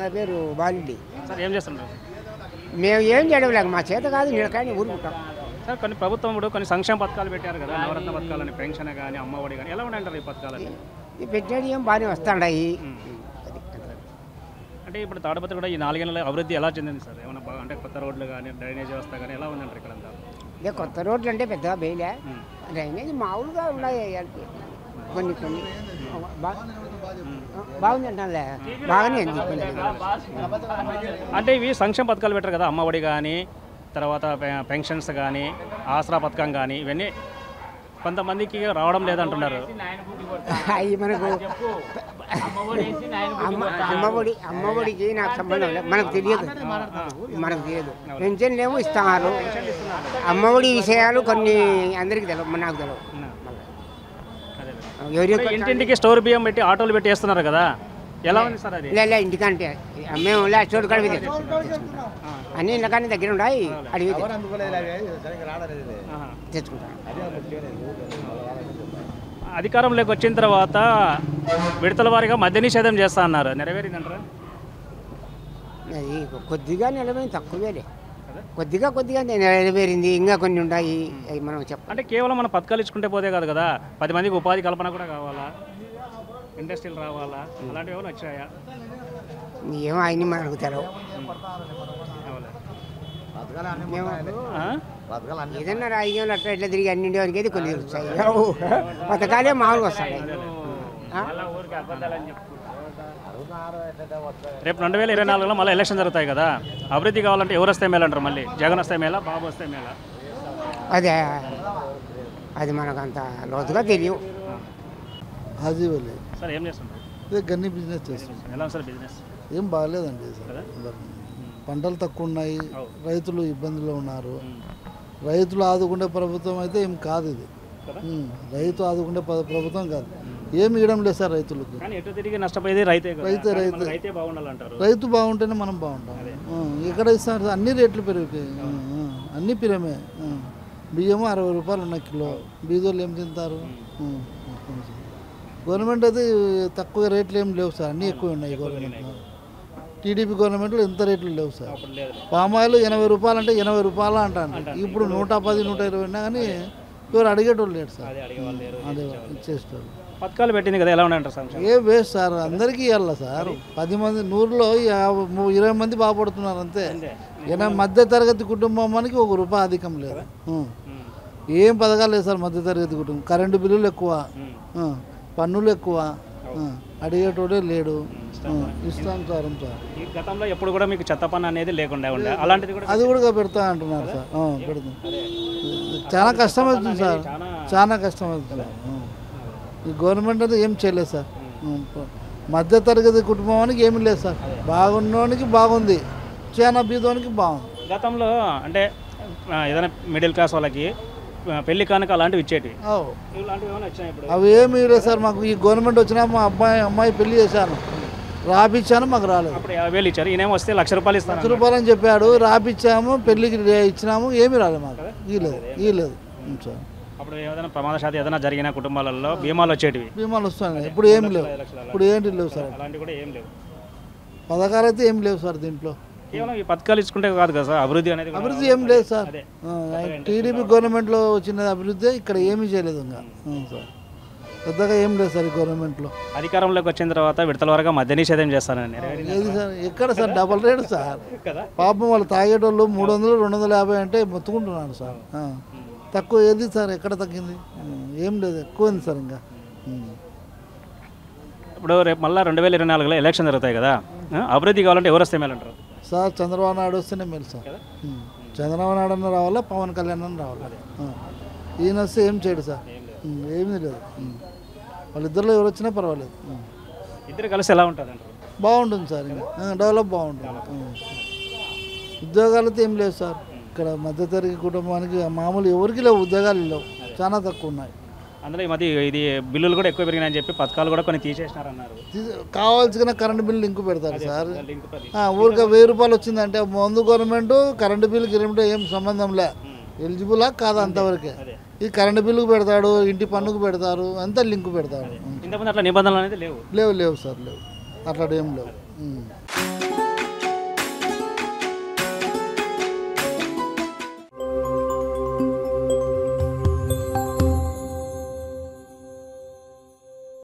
నా పేరు బాలుడి సార్ ఏం చేస్తుంటారు మేము ఏం చేయడం లేక మా చేత కాదు నిలకాయని ఊరుకుంటాం సార్ కొన్ని ప్రభుత్వం ఇప్పుడు కొన్ని సంక్షేమ పథకాలు పెట్టారు కదా నవరత్న పథకాలని పెన్షన్ కానీ అమ్మఒడి కానీ ఎలా ఉన్నాయంటారు ఈ పథకాలని ఈ పెట్టేది ఏం బాగానే వస్తాయి అంటే ఇప్పుడు తాడపత్రి కూడా ఈ నాలుగేళ్ళ అభివృద్ధి ఎలా చెందింది సార్ ఏమైనా బాగా అంటే కొత్త రోడ్లు కానీ డ్రైనేజ్ వ్యవస్థ కానీ ఎలా ఉందంటారు ఇక్కడ అంతా ఇదే కొత్త రోడ్లు అంటే పెద్దగా బేలే డ్రైనేజ్ మామూలుగా ఉన్నాయి ఇవాళకి. కొన్ని కొన్ని బా- బాగుంది అంటానులే బాగానే ఉంది కొన్ని అంటే ఇవి సంక్షేమ పథకాలు పెట్టారు కదా అమ్మఒడి కానీ తర్వాత పె- పెన్షన్స్ కానీ ఆసరా పథకం కానీ ఇవన్నీ కొంతమందికి రావడం లేదంటున్నారు అవి మనకు అమ్మ అమ్మఒడి అమ్మఒడికి నాకు సంబంధం లేదు మనకు తెలియదు మనకు తెలియదు పెన్షన్ ఏమో ఇస్తున్నారు అమ్మఒడి విషయాలు కొన్ని అందరికీ తెలియదు నాకు తెలియదు ఎవరికి ఇంటింటికి స్టోర్ బియ్యం పెట్టి ఆటోలు పెట్టి వేస్తున్నారు కదా ఎలా ఉంది సార్ అది లే లే, ఇంటికంటే మేము లే చోటు కడివి తెచ్చుకుంటాం అన్ని ఇళ్ళకాన్ని దగ్గర ఉన్నాయి అడిగి ఆహా. తెచ్చుకుంటాం అధికారంలోకి వచ్చిన తర్వాత విడతల వారీగా మద్య నిషేధం చేస్తా అన్నారు నెరవేరిందంటారా అది కొద్దిగా నిలబడింది తక్కువేలే కొద్దిగా కొద్దిగా నిలబెరింది ఇంకా కొన్ని ఉన్నాయి అవి మనం చెప్ప అంటే కేవలం మనం పథకాలు ఇచ్చుకుంటే పోతే కాదు కదా పది మందికి ఉపాధి కల్పన కూడా కావాలా ఇండస్ట్రీలు రావాలా అలాంటివి ఏమైనా వచ్చాయా ఏమో ఆయన్ని మనకు తెలవు కావాలా? మేము ఆ? ఏదన్నా రాజకీయంలో అట్లా ఇట్లా తిరిగి అన్నింటి వరకు అయితే కొన్ని వస్తాయి ఓ, పథకాలే మామూలుగా వస్తాయి ఆ? రేపు రెండు వేల ఇరవై నాలుగులో మళ్ళీ ఎలక్షన్ జరుగుతాయి కదా అభివృద్ధి కావాలంటే ఎవరు వస్తే మేలంటారు మళ్ళీ జగన్ వస్తే మేలా బాబు వస్తే మేలా అదే అది మనకు అంత లోతుగా తెలియవు హాజీ వలి సార్ ఏం చేస్తుంటారు ఇదే గన్ని బిజినెస్ చేస్తున్నాం ఎలా ఉంది సార్ బిజినెస్ ఏం బాగాలేదండి సార్ పంటలు తక్కువ ఉన్నాయి రైతులు ఇబ్బందుల్లో ఉన్నారు రైతులు ఆదుకునే ప్రభుత్వం అయితే ఏం కాదు ఇది ఉమ్, రైతు ఆదుకునే ప్ర- ప్రభుత్వం కాదు ఏమి ఇవ్వడం లేదు సార్ రైతులకు కానీ ఎటు తిరిగి నష్టపోయేది రైతే కదా. రైతే, కానీ రైతే. మన రైతే బాగుండాలంటారు రైతు బాగుంటేనే మనం బాగుంటాం ఆ, ఎక్కడ ఇస్తారు అన్ని రేట్లు పెరిగిపోయాయి ఆ, ఆ, అన్ని పిరమే ఆ. బియ్యము అరవై రూపాయలు ఉన్న కిలో బీదోళ్ళు ఏం తింటారు ఆ, గవర్నమెంట్ అయితే తక్కువ రేట్లు ఏం లేవు సార్ అన్నీ ఎక్కువ ఉన్నాయి గవర్నమెంట్లో టీడీపీ గవర్నమెంట్లో ఎంత రేట్లు లేవు సార్ అప్పుడు లేదు పామాయిల్ ఎనభై రూపాయలు అంటే ఎనభై రూపాయలు అంటాను ఇప్పుడు నూట పది నూట ఇరవై ఉన్నా కానీ ఎవరు అడిగేటోళ్ళు లేడు సార్ అదే అడిగేవాళ్ళు లేరు అదే ఇచ్చేసేటోళ్ళు పథకాలు పెట్టింది కదా ఎలా ఉన్నాయంటారు సంక్షేమం ఏ వేస్ట్ సార్ అందరికీ ఇవ్వాలి సార్ పది మంది నూరులో యాభై ము- ఇరవై మంది బాగుపడుతున్నారు అంతే ఏదైనా మధ్య తరగతి కుటుంబానికి ఒక రూపాయి అధికం లేదు ఉం. ఏం పథకాలు లేదు సార్ మధ్య తరగతి కుటుంబం కరెంటు బిల్లులు ఎక్కువ ఉం. పన్నులు ఎక్కువ ఉం. అడిగేటోడే లేడు ఉం. ఇష్టానుసారం సార్ ఈ గతంలో ఎప్పుడు కూడా మీకు చెత్త పన్ను అనేది లేకుండా ఉండే అలాంటిది కూడా అది కూడా పెడతా అంటున్నారు సార్ ఆ, పెడతాం చాలా కష్టం అవుతుంది సార్ చాలా కష్టం అవుతుంది సార్ ఆ. ఈ గవర్నమెంట్ అయితే ఏం చేయలేదు సార్ ఆ, ప- మధ్య తరగతి కుటుంబానికి ఏమీ లేదు సార్ బాగున్నోనికి బాగుంది చాలా బీదోనికి బాగుంది గతంలో అంటే ఆ, ఏదైనా మిడిల్ క్లాస్ వాళ్ళకి ఆ, పెళ్లి కానుక అలాంటివి ఇచ్చేటివి ఓ. ఇలాంటివి ఏమైనా వచ్చాయి ఇప్పుడు అవి ఏమీ లేదు సార్ మాకు ఈ గవర్నమెంట్ వచ్చినా మా అబ్బాయి అమ్మాయి పెళ్లి చేశాను రాపిచ్చాను మాకు రాలేదు అప్పుడు యాభై వేలు ఇచ్చారు ఈయనేమో వస్తే లక్ష రూపాయలు లక్ష ఇస్తాను రూపాయలు అని చెప్పాడు రాపిచ్చాము పెళ్లికి ఇచ్చినాము ఏమీ రాలేదు మాకు ఈ లేదు ఈ లేదు ఉం, సార్ అప్పుడు ఏదైనా ప్రమాదశాతం ఏదైనా జరిగిన కుటుంబాలలో బీమాలు వచ్చేటివి బీమాలు వస్తున్నాయి ఇప్పుడు ఏం లేవు ఇప్పుడు ఏంటి లేవు సార్ అలాంటివి కూడా ఏం లేవు పథకాలు అయితే ఏం లేవు సార్ దీంట్లో కేవలం ఈ పథకాలు ఇచ్చుకుంటే కాదు కదా సార్ అభివృద్ధి అనేది కూడా అభివృద్ధి ఏం లేదు సార్ అదే. టీడీపీ గవర్నమెంట్లో వచ్చిన అభివృద్ధి ఇక్కడ ఏమీ చేయలేదు ఇంకా ఆ, సార్ పెద్దగా ఏం లేదు సార్ ఈ గవర్నమెంట్లో అధికారంలోకి వచ్చిన తర్వాత విడతల వరకు మద్య నిషేధం చేస్తానని నెరవేరిందా? ఏది సార్ ఎక్కడ సార్ డబల్ రేట్ సార్ కదా పాపం వాళ్ళు తాగేటోళ్ళు మూడు వందలు రెండు వందల యాభై అంటే మొత్తుకుంటున్నారు సార్ ఆ. తక్కువ ఏది సార్ ఎక్కడ తగ్గింది ఉం, ఏం లేదు ఎక్కువ ఉంది సార్ ఇంకా ఉం. ఇప్పుడు రేపు మళ్ళీ రెండు వేల ఇరవై నాలుగులో ఎలక్షన్ జరుగుతాయి కదా ఆ, అభివృద్ధి కావాలంటే ఎవరు వస్తే మేలంటారు సార్ చంద్రబాబు నాయుడు వస్తేనే మేలు సార్ ఉం. చంద్రబాబు నాయుడు అన్న రావాలా పవన్ కళ్యాణ్ అన్న రావాలి ఆ. ఈయన వస్తే ఏం చేయడు సార్ ఉం, ఏమీ లేదు ఉం. వాళ్ళిద్దరిలో ఎవరు వచ్చినా పర్వాలేదు ఉం. ఇద్దరు కలిసి ఎలా ఉంటుంది అంటారు బాగుంటుంది సార్ ఇంకా ఆ, డెవలప్ బాగుంటుంది ఉం. ఉద్యోగాలు అయితే ఏం లేవు సార్ ఇక్కడ మధ్యతరగతి కుటుంబానికి మామూలు ఎవరికి లేవు ఉద్యోగాలు లేవు చాలా తక్కువ ఉన్నాయి అందులో ఈ మధ్య ఇది బిల్లులు కూడా ఎక్కువ పెరిగినాయని చెప్పి పథకాలు కూడా కొన్ని తీసేసినారన్నారు తీ- కావాల్సిన కరెంటు బిల్ లింక్ పెడతారు సార్ లింక్ పది. ఆ, ఊరికే వెయ్యి రూపాయలు వచ్చిందంటే ముందు గవర్నమెంట్ కరెంటు బిల్లు గిరెంటు ఏం సంబంధం లే ఎలిజిబులా కాదా అంతవరకే ఈ కరెంటు బిల్లుకు పెడతాడు ఇంటి పన్నుకు పెడతారు అంతా లింక్ పెడతాడు ఇంతకుముందు అట్లా నిబంధనలు అనేది లేవు లేవు లేవు సార్ లేవు అట్లా ఏం లేవు ఉం.